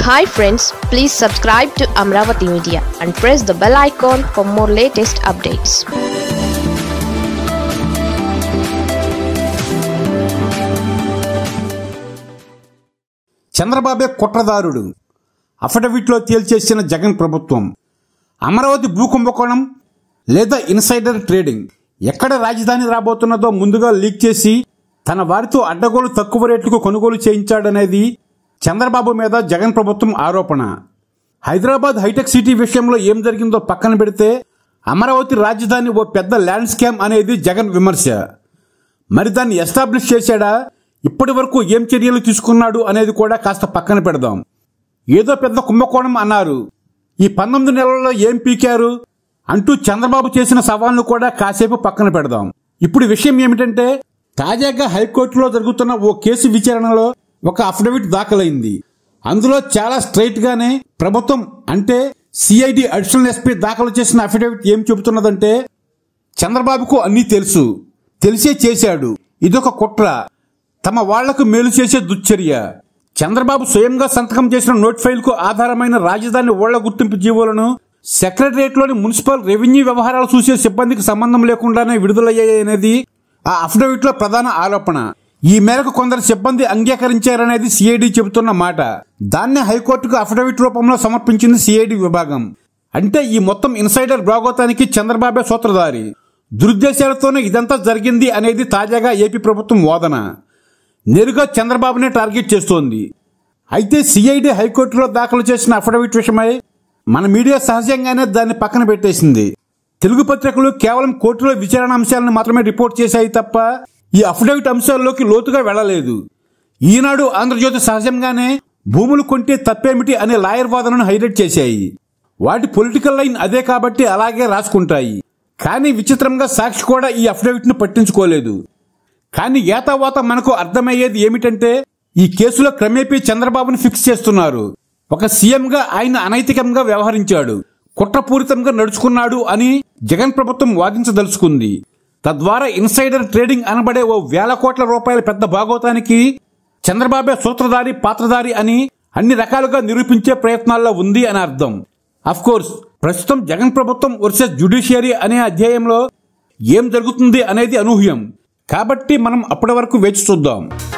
hi friends please subscribe to Amaravati media and press the bell icon for more latest updates చంద్రబాబే కుట్రదారుడు అఫిడవిట్లో తేల్చేసిన జగన్ ప్రభుత్వం అమరావతి భూ కుంభకోణం లేదా ఇన్సైడర్ ట్రేడింగ్ ఎక్కడ రాజధాని రాబోతున్నదో ముందుగా లీక్ చేసి తన వారితో అడ్డగోలు తక్కువ రేట్లకు కొనుగోలు చేయించాడనేది చంద్రబాబు మీద జగన్ ప్రభుత్వం ఆరోపణ హైదరాబాద్ హైటెక్ సిటీ విషయంలో ఏం జరిగిందో పక్కన పెడితే అమరావతి రాజధాని ఓ పెద్ద ల్యాండ్ స్కామ్ అనేది జగన్ విమర్శ మరి దాన్ని ఎస్టాబ్లిష్ చేశాడా ఇప్పటి వరకు ఏం చర్యలు తీసుకున్నాడు అనేది కూడా కాస్త పక్కన పెడదాం ఏదో పెద్ద కుంభకోణం అన్నారు ఈ పంతొమ్మిది నెలల్లో ఏం పీకారు అంటూ చంద్రబాబు చేసిన సవాల్ను కూడా కాసేపు పక్కన పెడదాం ఇప్పుడు విషయం ఏమిటంటే తాజాగా హైకోర్టులో జరుగుతున్న ఓ కేసు విచారణలో ఒక అఫిడవిట్ దాఖలైంది అందులో చాలా స్ట్రైట్ గానే ప్రభుత్వం అంటే సిఐడి అడిషనల్ ఎస్పీ దాఖలు చేసిన అఫిడవిట్ ఏం చెబుతున్నదంటే చంద్రబాబుకు అన్నీ తెలుసు తెలిసే చేశాడు ఇదొక కుట్ర తమ వాళ్లకు మేలు చేసే దుశ్చర్య చంద్రబాబు స్వయంగా సంతకం చేసిన నోట్ ఫైల్ కు ఆధారమైన రాజధాని ఓళ్ల గుర్తింపు జీవోలను సెక్రటరియట్లోని మున్సిపల్ రెవెన్యూ వ్యవహారాలు చూసే సిబ్బందికి సంబంధం లేకుండానే విడుదలయ్యాయనేది ఆ అఫిడవిట్ లో ప్రధాన ఆరోపణ ఈ మేరకు కొందరు సిబ్బంది అంగీకరించారనేది సిఐడి చెబుతున్న మాట దాన్నే హైకోర్టుకు అఫిడవిట్ రూపంలో సమర్పించింది సిఐడి విభాగం అంటే ఈ మొత్తం ఇన్సైడర్ భాగోతానికి చంద్రబాబే సూత్రధారి దురుద్దేశాలతోనే ఇదంతా జరిగింది అనేది తాజాగా ఏపీ ప్రభుత్వం వాదన నేరుగా చంద్రబాబునే టార్గెట్ చేస్తోంది అయితే సిఐడి హైకోర్టులో దాఖలు చేసిన అఫిడవిట్ విషయమై మన మీడియా సహజంగానే దాన్ని పక్కన పెట్టేసింది తెలుగు పత్రికలు కేవలం కోర్టులో విచారణ అంశాలను మాత్రమే రిపోర్ట్ చేశాయి తప్ప ఈ అఫిడవిట్ అంశాల్లోకి లోతుగా వెళ్లలేదు ఈనాడు ఆంధ్రజ్యోతి సహజంగానే భూములు కొంటే తప్పేమిటి అనే లాయర్ వాదనను హైలైట్ చేశాయి వాటి పొలిటికల్ లైన్ అదే కాబట్టి అలాగే రాసుకుంటాయి కానీ విచిత్రంగా సాక్షి కూడా ఈ అఫిడవిట్ ను పట్టించుకోలేదు కానీ ఏతావాత మనకు అర్థమయ్యేది ఏమిటంటే ఈ కేసులో క్రమేపీ చంద్రబాబును ఫిక్స్ చేస్తున్నారు ఒక సీఎంగా ఆయన అనైతికంగా వ్యవహరించాడు కుట్రపూరితంగా నడుచుకున్నాడు అని జగన్ ప్రభుత్వం వాదించదలుచుకుంది తద్వారా ఇన్సైడర్ ట్రేడింగ్ అనబడే ఓ వేల కోట్ల రూపాయల పెద్ద భాగోతానికి చంద్రబాబే సూత్రధారి పాత్రధారి అని అన్ని రకాలుగా నిరూపించే ప్రయత్నాల్లో ఉంది అని అర్థం అఫ్ కోర్స్ ప్రస్తుతం జగన్ ప్రభుత్వం వర్సెస్ జ్యుడిషియరీ అనే అధ్యాయంలో ఏం జరుగుతుంది అనేది అనూహ్యం కాబట్టి మనం అప్పటి వరకు వేచి చూద్దాం